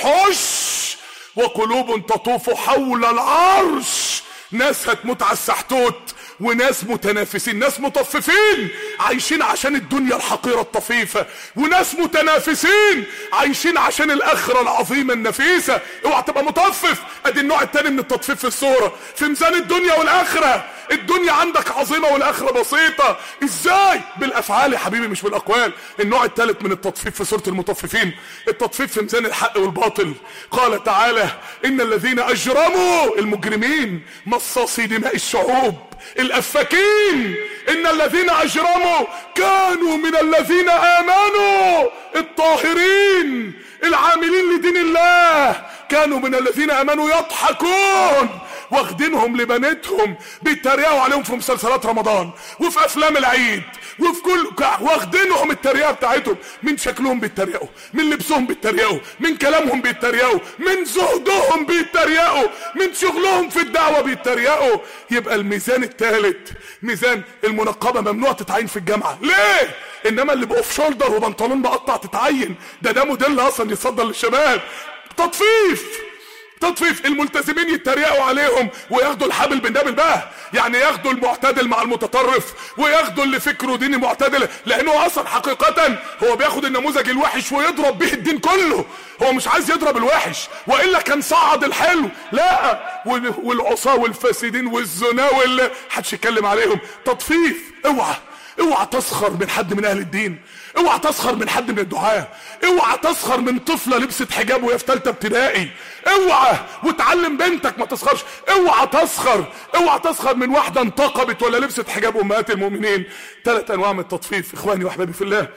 الحش وقلوب تطوف حول العرش ناس هتموت على السحتوت وناس متنافسين ناس مطففين عايشين عشان الدنيا الحقيرة الطفيفة وناس متنافسين عايشين عشان الاخرة العظيمة النفيسة اوعى تبقى مطفف ادي النوع التاني من التطفيف في الصورة في ميزان الدنيا والاخرة الدنيا عندك عظيمة والاخرة بسيطة ازاي بالافعال يا حبيبي مش بالاقوال النوع الثالث من التطفيف في سورة المطففين التطفيف في ميزان الحق والباطل قال تعالى ان الذين اجرموا المجرمين مصاصي دماء الشعوب الافاكين ان الذين اجرموا كانوا من الذين امنوا الطاهرين العاملين لدين الله كانوا من الذين امنوا يضحكون واخدينهم لبناتهم بيتريقوا عليهم في مسلسلات رمضان وفي افلام العيد وفي كل واخدينهم التريقه بتاعتهم من شكلهم بيتريقوا من لبسهم بيتريقوا من كلامهم بيتريقوا من زهدهم بيتريقوا من شغلهم في الدعوه بيتريقوا يبقى الميزان الثالث ميزان المنقبه ممنوع تتعين في الجامعه ليه انما اللي باوف شولدر وبنطلون مقطع تتعين ده ده موديل اصلا يتصدر للشباب تطفيف تطفيف الملتزمين يتريقوا عليهم وياخدوا الحبل بالنابل بقى يعني ياخدوا المعتدل مع المتطرف وياخدوا اللي فكره ديني معتدل لانه اصلا حقيقة هو بياخد النموذج الوحش ويضرب به الدين كله هو مش عايز يضرب الوحش والا كان صعد الحلو لا والعصاة والفاسدين والزنا واللي محدش يتكلم عليهم تطفيف اوعى اوعى تسخر من حد من اهل الدين اوعى تسخر من حد من الدعاة اوعى تسخر من طفلة لبست حجاب وهي في ثالثه ابتدائي اوعى وتعلم بنتك ما تسخرش اوعى تسخر اوعى تسخر من واحدة انتقبت ولا لبست حجاب امهات المؤمنين ثلاث انواع من التطفيف اخواني واحبابي في الله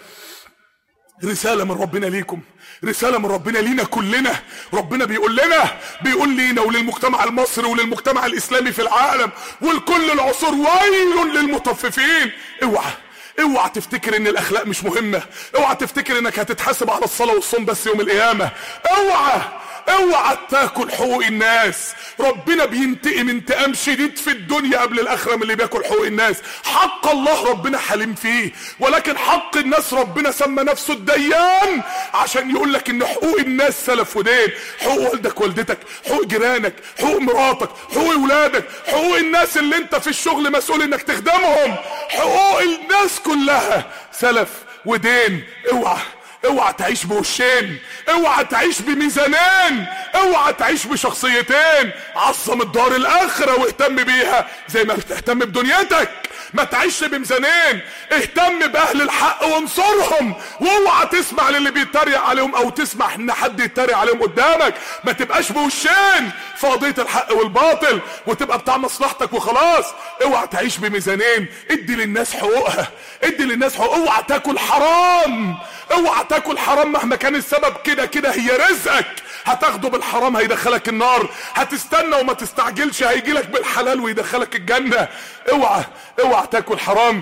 رسالة من ربنا ليكم رسالة من ربنا لينا كلنا ربنا بيقول لنا بيقول لينا وللمجتمع المصري وللمجتمع الاسلامي في العالم ولكل العصور ويل للمطففين اوعى اوعى تفتكر ان الاخلاق مش مهمة اوعى تفتكر انك هتتحاسب على الصلاة والصوم بس يوم القيامة اوعى اوعى تاكل حقوق الناس ربنا بينتقم انتقام شديد في الدنيا قبل الاخره من اللي بياكل حقوق الناس حق الله ربنا حليم فيه ولكن حق الناس ربنا سمى نفسه الديان عشان يقول لك ان حقوق الناس سلف ودين حقوق والدك والدتك حقوق جيرانك حقوق مراتك حقوق اولادك حقوق الناس اللي انت في الشغل مسؤول انك تخدمهم حقوق الناس كلها سلف ودين اوعى اوعى تعيش بوشين اوعى تعيش بميزانين اوعى تعيش بشخصيتين عظم الدار الاخره واهتم بيها زي ما بتهتم بدنيتك ما تعيش بميزانين اهتم باهل الحق وانصرهم واوعى تسمع للي بيتريق عليهم او تسمع ان حد يتريق عليهم قدامك ما تبقاش بوشين في قضيه الحق والباطل وتبقى بتاع مصلحتك وخلاص اوعى تعيش بميزانين ادي للناس حقوقها ادي للناس حقوق اوعى تاكل حرام اوعى تاكل حرام مهما كان السبب كده كده هي رزقك هتاخده بالحرام هيدخلك النار هتستنى وما تستعجلش هيجيلك بالحلال ويدخلك الجنة اوعى اوعى تاكل حرام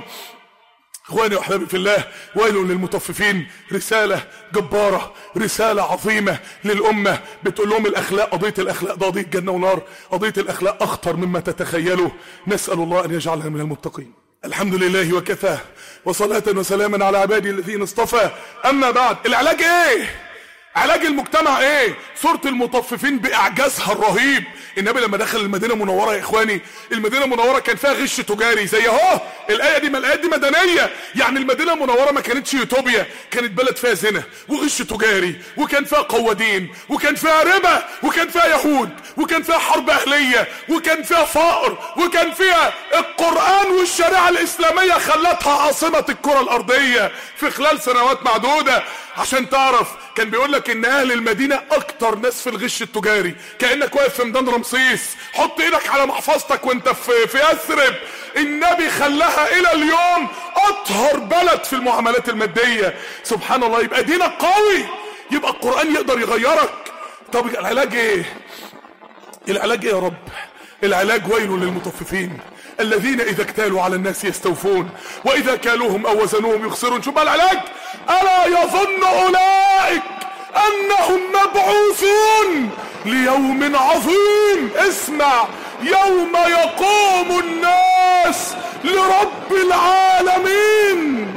اخواني واحبابي في الله ويل للمطففين رسالة جبارة رسالة عظيمة للأمة بتقول لهم الأخلاق قضية الأخلاق ده قضية جنة ونار قضية الأخلاق أخطر مما تتخيلوا نسأل الله أن يجعلنا من المتقين الحمد لله وكفى وصلاة وسلاما على عبادي الذين اصطفى أما بعد العلاج إيه علاج المجتمع ايه صورة المطففين باعجازها الرهيب النبي لما دخل المدينة المنورة يا اخواني المدينة المنورة كان فيها غش تجاري زي اهو الايه دي ما الايه دي مدنية يعني المدينة المنورة ما كانتش يوتوبيا كانت بلد فيها زنا وغش تجاري وكان فيها قوادين وكان فيها ربا وكان فيها يهود وكان فيها حرب اهلية وكان فيها فقر وكان فيها القرآن والشريعة الاسلامية خلتها عاصمة الكرة الارضية في خلال سنوات معدودة عشان تعرف كان بيقول لك ان اهل المدينه اكتر ناس في الغش التجاري كانك واقف في ميدان رمسيس حط ايدك على محفظتك وانت في في يثرب النبي خلاها الى اليوم اطهر بلد في المعاملات الماديه سبحان الله يبقى دينك قوي يبقى القران يقدر يغيرك طب العلاج ايه العلاج ايه يا رب العلاج ويل للمطففين الذين اذا اكتالوا على الناس يستوفون واذا كالوهم او وزنوهم يخسرون شوف بقى العلاج الا يظن اولئك انهم مبعوثون ليوم عظيم اسمع يوم يقوم الناس لرب العالمين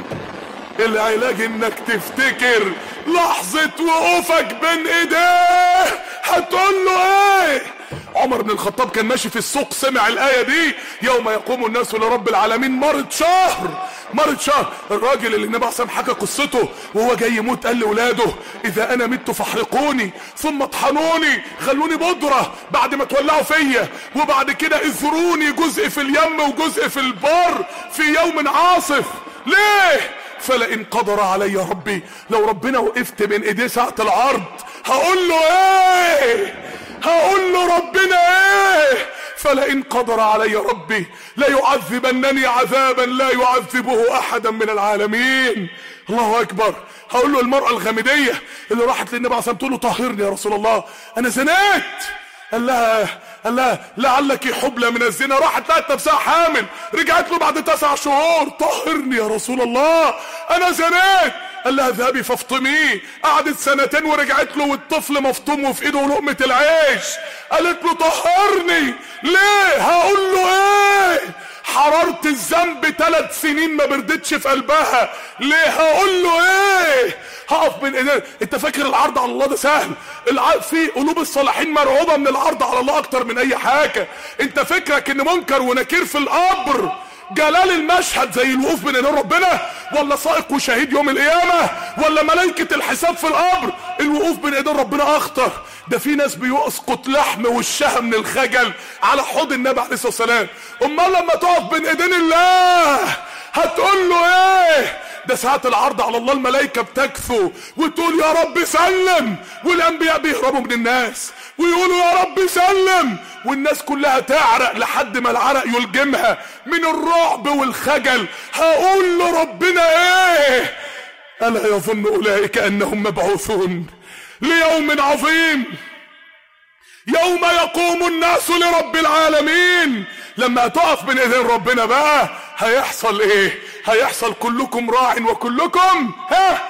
العلاج انك تفتكر لحظة وقوفك بين ايديه هتقول له ايه عمر بن الخطاب كان ماشي في السوق سمع الآية دي يوم يقوم الناس لرب العالمين مرض شهر مرض شهر الراجل اللي النبي عليه حكى قصته وهو جاي يموت قال لاولاده اذا انا مت فاحرقوني ثم اطحنوني خلوني بودرة بعد ما تولعوا فيا وبعد كده اذروني جزء في اليم وجزء في البر في يوم عاصف ليه فلئن قدر علي ربي لو ربنا وقفت بين ايديه ساعة العرض هقول له ايه هقول له ربنا ايه فلئن قدر علي ربي ليعذبنني عذابا لا يعذبه احدا من العالمين الله اكبر هقول له المرأة الغامدية اللي راحت للنبي عليه الصلاة تقول له طهرني يا رسول الله انا زنيت قال لها قال لها لعلك حبلى من الزنا راحت لقت نفسها حامل رجعت له بعد تسع شهور طهرني يا رسول الله انا زنيت قال لها اذهبي فافطميه قعدت سنتين ورجعت له والطفل مفطوم وفي ايده لقمة العيش قالت له طهرني ليه هقول له ايه حرارة الذنب ثلاث سنين ما بردتش في قلبها ليه هقول له ايه هقف بين ايديه انت فاكر العرض على الله ده سهل الع... في قلوب الصالحين مرعوبه من العرض على الله اكتر من اي حاجه انت فكرك ان منكر ونكير في القبر جلال المشهد زي الوقوف بين ايدين ربنا ولا سائق وشهيد يوم القيامه ولا ملائكه الحساب في القبر الوقوف بين ايدين ربنا اخطر ده في ناس بيسقط لحم وشها من الخجل على حوض النبي عليه الصلاه والسلام امال لما تقف بين ايدين الله هتقول له ايه ده ساعة العرض على الله الملائكة بتكفو وتقول يا رب سلم والانبياء بيهربوا من الناس ويقولوا يا رب سلم والناس كلها تعرق لحد ما العرق يلجمها من الرعب والخجل هقول له ربنا ايه الا يظن اولئك انهم مبعوثون ليوم عظيم يوم يقوم الناس لرب العالمين لما تقف بين ايدين ربنا بقى هيحصل ايه هيحصل كلكم راع وكلكم ها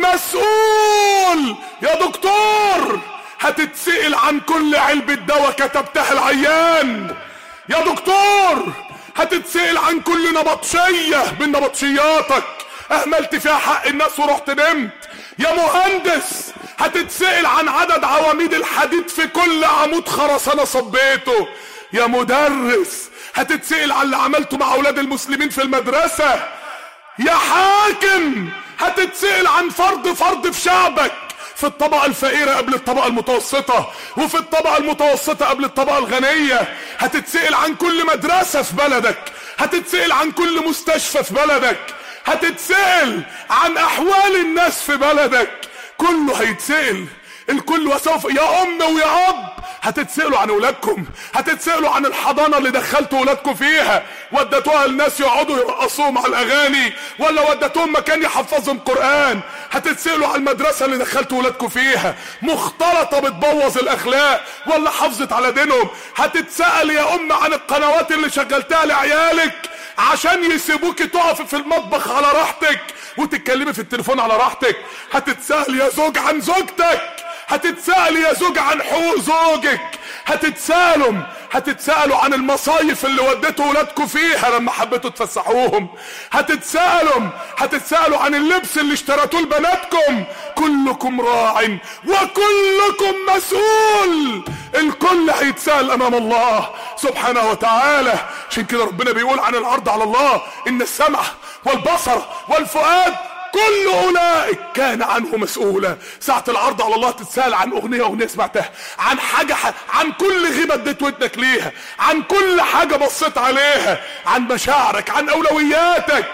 مسؤول يا دكتور هتتسئل عن كل علبة دواء كتبتها العيان يا دكتور هتتسئل عن كل نبطشية من نبطشياتك اهملت فيها حق الناس ورحت نمت يا مهندس هتتسئل عن عدد عواميد الحديد في كل عمود خرسانة صبيته يا مدرس هتتسئل عن اللي عملته مع اولاد المسلمين في المدرسة يا حاكم هتتسئل عن فرد فرد في شعبك في الطبقة الفقيرة قبل الطبقة المتوسطة وفي الطبقة المتوسطة قبل الطبقة الغنية هتتسئل عن كل مدرسة في بلدك هتتسئل عن كل مستشفى في بلدك هتتسئل عن احوال الناس في بلدك كله هيتسئل الكل وسوف يا ام ويا اب هتتسألوا عن اولادكم هتتسألوا عن الحضانة اللي دخلتوا اولادكم فيها ودتوها الناس يقعدوا يرقصوهم على الاغاني ولا ودتوهم مكان يحفظهم قرآن هتتسألوا عن المدرسة اللي دخلتوا اولادكم فيها مختلطة بتبوظ الاخلاق ولا حافظت على دينهم هتتسأل يا ام عن القنوات اللي شغلتها لعيالك عشان يسيبوك تقفي في المطبخ على راحتك وتتكلمي في التليفون على راحتك هتتسأل يا زوج عن زوجتك هتتسأل يا زوج عن حقوق زوجك هتتسألوا هتتسألوا عن المصايف اللي وديتوا ولادكم فيها لما حبيتوا تفسحوهم هتتسألوا هتتسألوا عن اللبس اللي اشتريتوه لبناتكم كلكم راع وكلكم مسؤول الكل هيتسأل امام الله سبحانه وتعالى عشان كده ربنا بيقول عن العرض على الله ان السمع والبصر والفؤاد كل اولئك كان عنه مسؤولا ساعة العرض على الله تتسأل عن اغنية اغنية سمعتها عن حاجة ح... عن كل غيبة اديت ودنك ليها عن كل حاجة بصيت عليها عن مشاعرك عن اولوياتك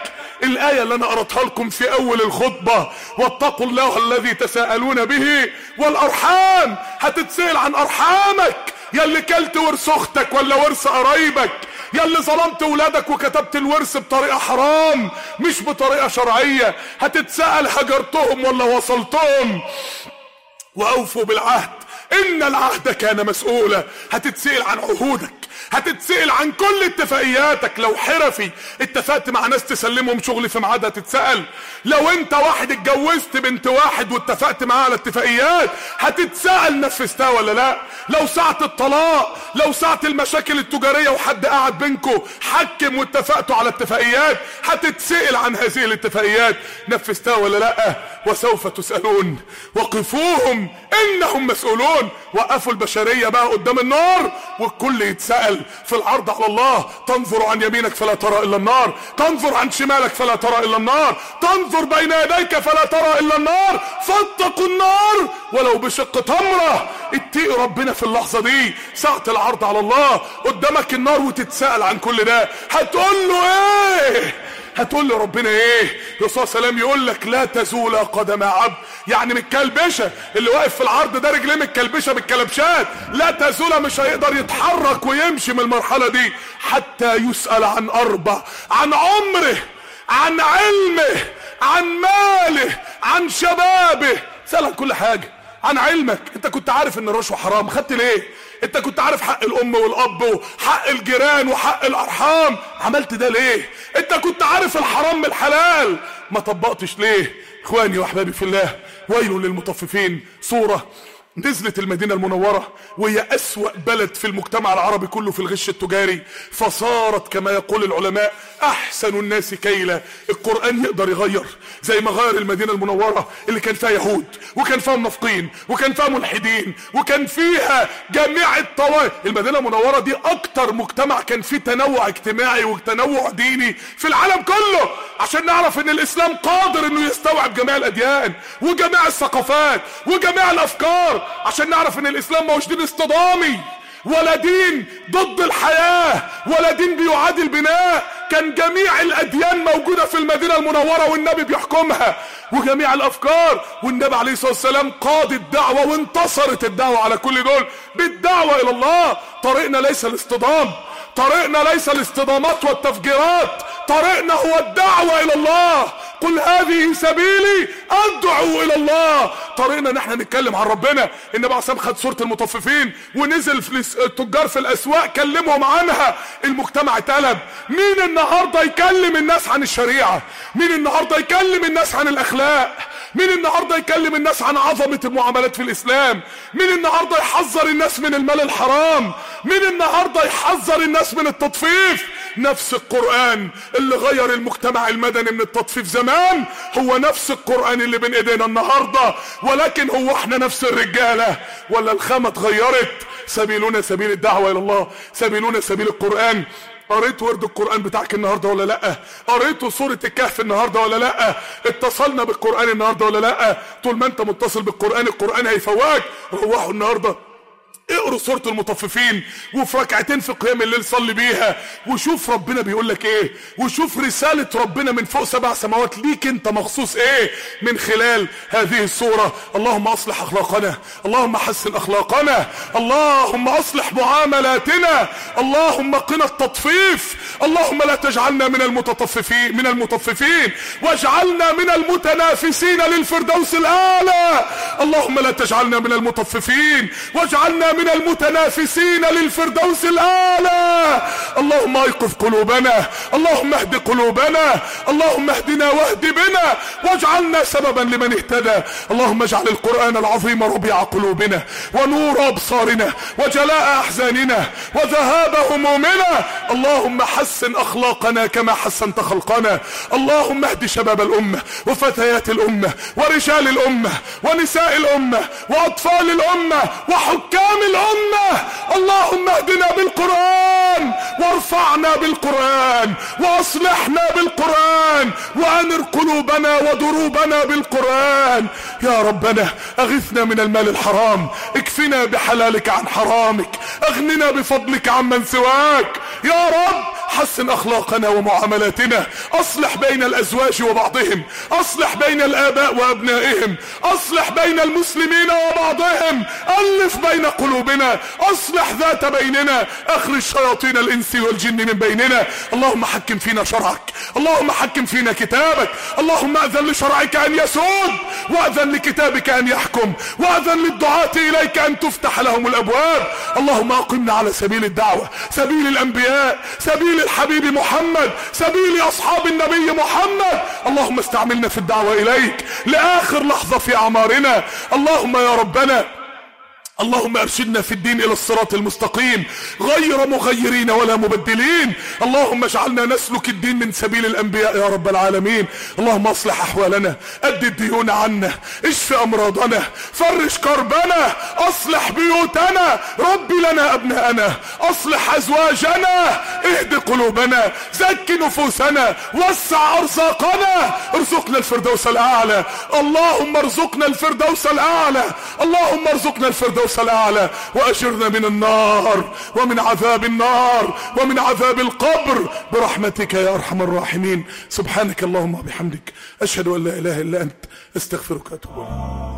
الآية اللي أنا قرأتها لكم في أول الخطبة واتقوا الله الذي تساءلون به والأرحام هتتسأل عن أرحامك يا اللي كلت ورث أختك ولا ورث قرايبك يا اللي ظلمت ولادك وكتبت الورث بطريقة حرام مش بطريقة شرعية هتتسأل هجرتهم ولا وصلتهم وأوفوا بالعهد إن العهد كان مسؤولا هتتسأل عن عهودك هتتسأل عن كل اتفاقياتك لو حرفي اتفقت مع ناس تسلمهم شغل في ميعاد هتتسأل لو انت واحد اتجوزت بنت واحد واتفقت معاه على اتفاقيات هتتسأل نفذتها ولا لا لو ساعة الطلاق لو ساعة المشاكل التجارية وحد قاعد بينكم حكم واتفقتوا على اتفاقيات هتتسأل عن هذه الاتفاقيات نفذتها ولا لا وسوف تسألون وقفوهم انهم مسؤولون وقفوا البشرية بقى قدام النار والكل يتسأل في العرض على الله تنظر عن يمينك فلا ترى الا النار تنظر عن شمالك فلا ترى الا النار تنظر بين يديك فلا ترى الا النار فاتقوا النار ولو بشق تمرة اتقي ربنا في اللحظة دي ساعة العرض على الله قدامك النار وتتسأل عن كل ده هتقول له ايه هتقول له ربنا ايه الرسول صلى الله عليه وسلم يقول لك لا تزول قدم عبد يعني من الكلبشه اللي واقف في العرض ده رجليه متكلبشه بالكلبشات لا تزول مش هيقدر يتحرك ويمشي من المرحله دي حتى يسال عن اربع عن عمره عن علمه عن ماله عن شبابه سأل عن كل حاجه عن علمك انت كنت عارف ان الرشوه حرام خدت ليه انت كنت عارف حق الام والاب وحق الجيران وحق الارحام عملت ده ليه انت كنت عارف الحرام من الحلال ما طبقتش ليه اخواني واحبابي في الله ويل للمطففين صوره نزلت المدينة المنورة وهي أسوأ بلد في المجتمع العربي كله في الغش التجاري فصارت كما يقول العلماء أحسن الناس كيلا القرآن يقدر يغير زي ما غير المدينة المنورة اللي كان فيها يهود وكان فيها منافقين وكان فيها ملحدين وكان فيها جميع الطوائف المدينة المنورة دي أكتر مجتمع كان فيه تنوع اجتماعي وتنوع ديني في العالم كله عشان نعرف ان الإسلام قادر انه يستوعب جميع الأديان وجميع الثقافات وجميع الأفكار عشان نعرف ان الاسلام ماهوش دين اصطدامي ولا دين ضد الحياة ولا دين بيعادي البناء كان جميع الاديان موجودة في المدينة المنورة والنبي بيحكمها وجميع الافكار والنبي عليه الصلاة والسلام قاد الدعوة وانتصرت الدعوة على كل دول بالدعوة الى الله طريقنا ليس الاصطدام طريقنا ليس الاصطدامات والتفجيرات طريقنا هو الدعوة الى الله قل هذه سبيلي ادعو الى الله طريقنا ان احنا نتكلم عن ربنا النبي عليه خد سوره المطففين ونزل في التجار في الاسواق كلمهم عنها المجتمع اتقلب مين النهارده يكلم الناس عن الشريعه مين النهارده يكلم الناس عن الاخلاق مين النهارده يكلم الناس عن عظمه المعاملات في الاسلام مين النهارده يحذر الناس من المال الحرام مين النهارده يحذر الناس من التطفيف نفس القرآن اللي غير المجتمع المدني من التطفيف زمان هو نفس القرآن اللي بين ايدينا النهاردة ولكن هو احنا نفس الرجالة ولا الخامة اتغيرت سبيلنا سبيل الدعوة الى الله سبيلنا سبيل القرآن قريت ورد القرآن بتاعك النهاردة ولا لأ قريتوا سورة الكهف النهاردة ولا لأ اتصلنا بالقرآن النهاردة ولا لأ طول ما انت متصل بالقرآن القرآن هيفوقك روحوا النهاردة اقروا سورة المطففين وفي ركعتين في قيام الليل صلي بيها وشوف ربنا بيقول لك ايه وشوف رسالة ربنا من فوق سبع سماوات ليك انت مخصوص ايه من خلال هذه السورة اللهم اصلح اخلاقنا اللهم حسن اخلاقنا اللهم اصلح معاملاتنا اللهم قنا التطفيف اللهم لا تجعلنا من المتطففين من المطففين واجعلنا من المتنافسين للفردوس الاعلى اللهم لا تجعلنا من المطففين واجعلنا من المتنافسين للفردوس الاعلى اللهم ايقظ قلوبنا اللهم اهد قلوبنا اللهم اهدنا واهد بنا واجعلنا سببا لمن اهتدى اللهم اجعل القرآن العظيم ربيع قلوبنا ونور ابصارنا وجلاء احزاننا وذهاب همومنا اللهم حسن اخلاقنا كما حسنت خلقنا اللهم اهد شباب الامة وفتيات الامة ورجال الامة ونساء الامة واطفال الامة وحكام الامة اللهم اهدنا بالقرآن وارفعنا بالقرآن واصلحنا بالقرآن وانر قلوبنا ودروبنا بالقرآن يا ربنا اغثنا من المال الحرام اكفنا بحلالك عن حرامك اغننا بفضلك عمن سواك يا رب حسن اخلاقنا ومعاملاتنا اصلح بين الازواج وبعضهم اصلح بين الاباء وابنائهم اصلح بين المسلمين وبعضهم الف بين قلوبنا اصلح ذات بيننا اخرج شياطين الانس والجن من بيننا اللهم حكم فينا شرعك اللهم حكم فينا كتابك اللهم اذن لشرعك ان يسود واذن لكتابك ان يحكم واذن للدعاة اليك ان تفتح لهم الابواب اللهم اقمنا على سبيل الدعوة سبيل الانبياء سبيل الحبيب محمد سبيل اصحاب النبي محمد اللهم استعملنا في الدعوة اليك لاخر لحظة في اعمارنا اللهم يا ربنا اللهم ارشدنا في الدين الى الصراط المستقيم غير مغيرين ولا مبدلين اللهم اجعلنا نسلك الدين من سبيل الانبياء يا رب العالمين اللهم اصلح احوالنا اد الديون عنا اشف امراضنا فرج كربنا اصلح بيوتنا رب لنا ابناءنا اصلح ازواجنا اهد قلوبنا زك نفوسنا وسع ارزاقنا ارزقنا الفردوس الاعلى اللهم ارزقنا الفردوس الاعلى اللهم ارزقنا الفردوس الفردوس الأعلى وأجرنا من النار ومن عذاب النار ومن عذاب القبر برحمتك يا أرحم الراحمين سبحانك اللهم وبحمدك أشهد أن لا إله إلا أنت استغفرك وأتوب إليك